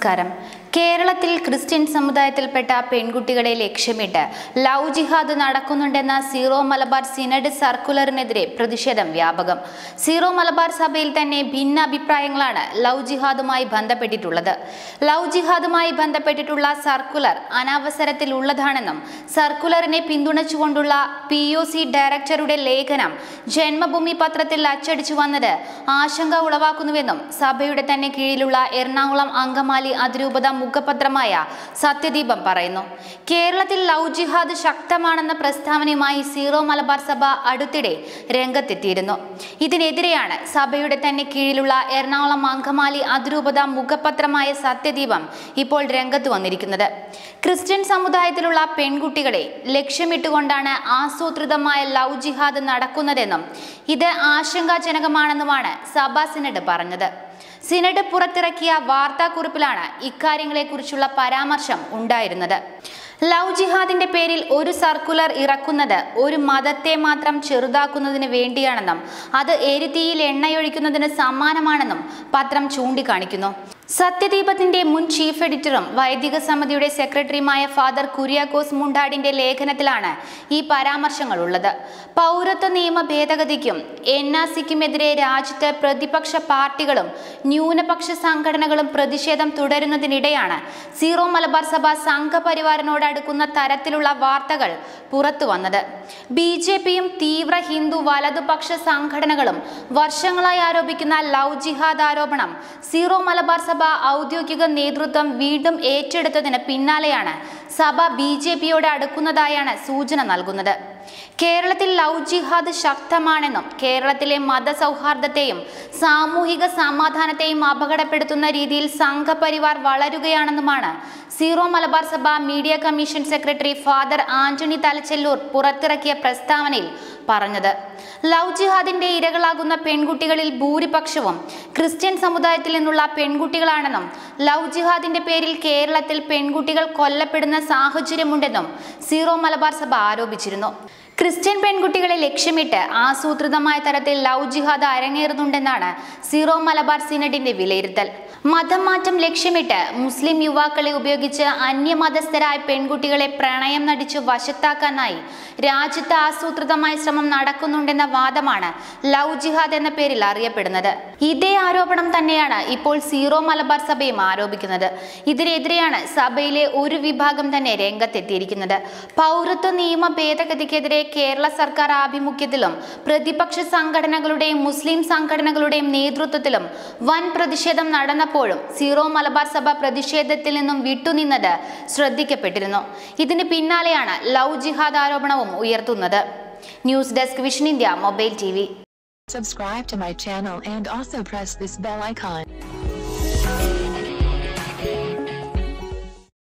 നമസ്കാരം കേരളത്തിൽ ക്രിസ്ത്യൻ സമുദായത്തിൽപ്പെട്ട പെൺകുട്ടികളെ ലക്ഷ്യമിട്ട് ലവ് ജിഹാദ് നടക്കുന്നുണ്ടെന്ന സീറോ മലബാർ സിനഡ് സർക്കുലറിനെതിരെ പ്രതിഷേധം വ്യാപകം സീറോ മലബാർ സഭയിൽ തന്നെ ഭിന്ന അഭിപ്രായങ്ങളാണ് ലവ് ജിഹാദുമായി ബന്ധപ്പെട്ടിട്ടുള്ളത് ലവ് ജിഹാദുമായി ബന്ധപ്പെട്ടിട്ടുള്ള സർക്കുലർ അനാവസരത്തിൽ ഉള്ളതാണെന്നും സർക്കുലറിനെ പിന്തുണച്ചുകൊണ്ടുള്ള പി ഒ സി ഡയറക്ടറുടെ ലേഖനം ജന്മഭൂമി പത്രത്തിൽ അച്ചടിച്ചു വന്നത് ആശങ്ക ഉളവാക്കുന്നുവെന്നും സഭയുടെ തന്നെ കീഴിലുള്ള എറണാകുളം അങ്കമാലി അതിരൂപത മുഖപത്രമായ സത്യദീപം പറയുന്നു കേരളത്തിൽ ലവ് ജിഹാദ് ശക്തമാണെന്ന പ്രസ്താവനയുമായി സീറോ മലബാർ സഭ അടുത്തിടെ രംഗത്തെത്തിയിരുന്നു ഇതിനെതിരെയാണ് സഭയുടെ തന്നെ കീഴിലുള്ള എറണാകുളം അങ്കമാലി അതിരൂപത മുഖപത്രമായ സത്യദീപം ഇപ്പോൾ രംഗത്ത് വന്നിരിക്കുന്നത് ക്രിസ്ത്യൻ സമുദായത്തിലുള്ള പെൺകുട്ടികളെ ലക്ഷ്യമിട്ടുകൊണ്ടാണ് ആസൂത്രിതമായ ലവ് ജിഹാദ് നടക്കുന്നതെന്നും ഇത് ആശങ്കാജനകമാണെന്നുമാണ് സഭാ സിനഡ് പറഞ്ഞത് സിനഡ് പുറത്തിറക്കിയ വാർത്താക്കുറിപ്പിലാണ് ഇക്കാര്യങ്ങളെക്കുറിച്ചുള്ള പരാമർശം ഉണ്ടായിരുന്നത് ലവ് ജിഹാദിന്റെ പേരിൽ ഒരു സർക്കുലർ ഇറക്കുന്നത് ഒരു മതത്തെ മാത്രം ചെറുതാക്കുന്നതിന് വേണ്ടിയാണെന്നും അത് എരുതിയിൽ എണ്ണയൊഴിക്കുന്നതിന് സമാനമാണെന്നും പത്രം ചൂണ്ടിക്കാണിക്കുന്നു സത്യദീപത്തിന്റെ മുൻ ചീഫ് എഡിറ്ററും വൈദിക സമിതിയുടെ സെക്രട്ടറിയുമായ ഫാദർ കുര്യാക്കോസ് മുണ്ടാടിന്റെ ലേഖനത്തിലാണ് ഈ പരാമർശങ്ങൾ ഉള്ളത് പൗരത്വ നിയമ ഭേദഗതിക്കും എൻ ആർ സിക്കുമെതിരെ രാജ്യത്ത് പ്രതിപക്ഷ പാർട്ടികളും ന്യൂനപക്ഷ സംഘടനകളും പ്രതിഷേധം തുടരുന്നതിനിടെയാണ് സീറോ മലബാർ സഭ സംഘപരിവാറിനോട് അടുക്കുന്ന തരത്തിലുള്ള വാർത്തകൾ പുറത്തു വന്നത് ബി ജെ പിയും തീവ്ര ഹിന്ദു വലതുപക്ഷ സംഘടനകളും വർഷങ്ങളായി ആരോപിക്കുന്ന ലവ് ജിഹാദ് ആരോപണം സീറോ മലബാർ സഭ ഔദ്യോഗിക നേതൃത്വം വീണ്ടും ഏറ്റെടുത്തതിന് പിന്നാലെയാണ് സഭ ബി ജെ പിയോട് അടുക്കുന്നതായാണ് സൂചന നൽകുന്നത് കേരളത്തിൽ ലവ് ജിഹാദ് ശക്തമാണെന്നും കേരളത്തിലെ മതസൗഹാർദ്ദത്തെയും സാമൂഹിക സമാധാനത്തെയും അപകടപ്പെടുത്തുന്ന രീതിയിൽ സംഘപരിവാർ വളരുകയാണെന്നുമാണ് സീറോ മലബാർ സഭ media commission secretary father Antony Thalachellur പുറത്തിറക്കിയ പ്രസ്താവനയിൽ പറഞ്ഞത് ലവ് ജിഹാദിന്റെ ഇരകളാകുന്ന പെൺകുട്ടികളിൽ ഭൂരിപക്ഷവും ക്രിസ്ത്യൻ സമുദായത്തിൽ നിന്നുള്ള പെൺകുട്ടികളാണെന്നും ലവ് ജിഹാദിന്റെ പേരിൽ കേരളത്തിൽ പെൺകുട്ടികൾ കൊല്ലപ്പെടുന്ന സാഹചര്യമുണ്ടെന്നും സീറോ മലബാർ സഭ ആരോപിച്ചിരുന്നു ക്രിസ്ത്യൻ പെൺകുട്ടികളെ ലക്ഷ്യമിട്ട് ആസൂത്രിതമായ തരത്തിൽ ലവ് ജിഹാദ് അരങ്ങേറുന്നുണ്ടെന്നാണ് സീറോ മലബാർ സിനഡിന്റെ വിലയിരുത്തൽ മതം മാറ്റം ലക്ഷ്യമിട്ട് മുസ്ലിം യുവാക്കളെ ഉപയോഗിച്ച് അന്യമതസ്ഥരായ പെൺകുട്ടികളെ പ്രണയം നടിച്ചു വശത്താക്കാനായി രാജ്യത്ത് ആസൂത്രിതമായ ശ്രമം നടക്കുന്നുണ്ടെന്ന വാദമാണ് ലവ് ജിഹാദ് എന്ന പേരിൽ അറിയപ്പെടുന്നത് ഇതേ ആരോപണം തന്നെയാണ് ഇപ്പോൾ സീറോ മലബാർ സഭയും ആരോപിക്കുന്നത് ഇതിനെതിരെയാണ് സഭയിലെ ഒരു വിഭാഗം തന്നെ രംഗത്തെത്തിയിരിക്കുന്നത് പൗരത്വ നിയമ ഭേദഗതിക്കെതിരെ കേരള സർക്കാർ ആഭിമുഖ്യത്തിലും പ്രതിപക്ഷ സംഘടനകളുടെയും മുസ്ലിം സംഘടനകളുടെയും നേതൃത്വത്തിലും വൻ പ്രതിഷേധം നടന്നപ്പോഴും സീറോ മലബാർ സഭ പ്രതിഷേധത്തിൽ നിന്നും വിട്ടുനിന്നത് ശ്രദ്ധിക്കപ്പെട്ടിരുന്നു ഇതിന് പിന്നാലെയാണ് ലവ് ജിഹാദ് ആരോപണവും ഉയർത്തുന്നത് news desk Vision India mobile T Subscribe to my channel and also press this bell icon.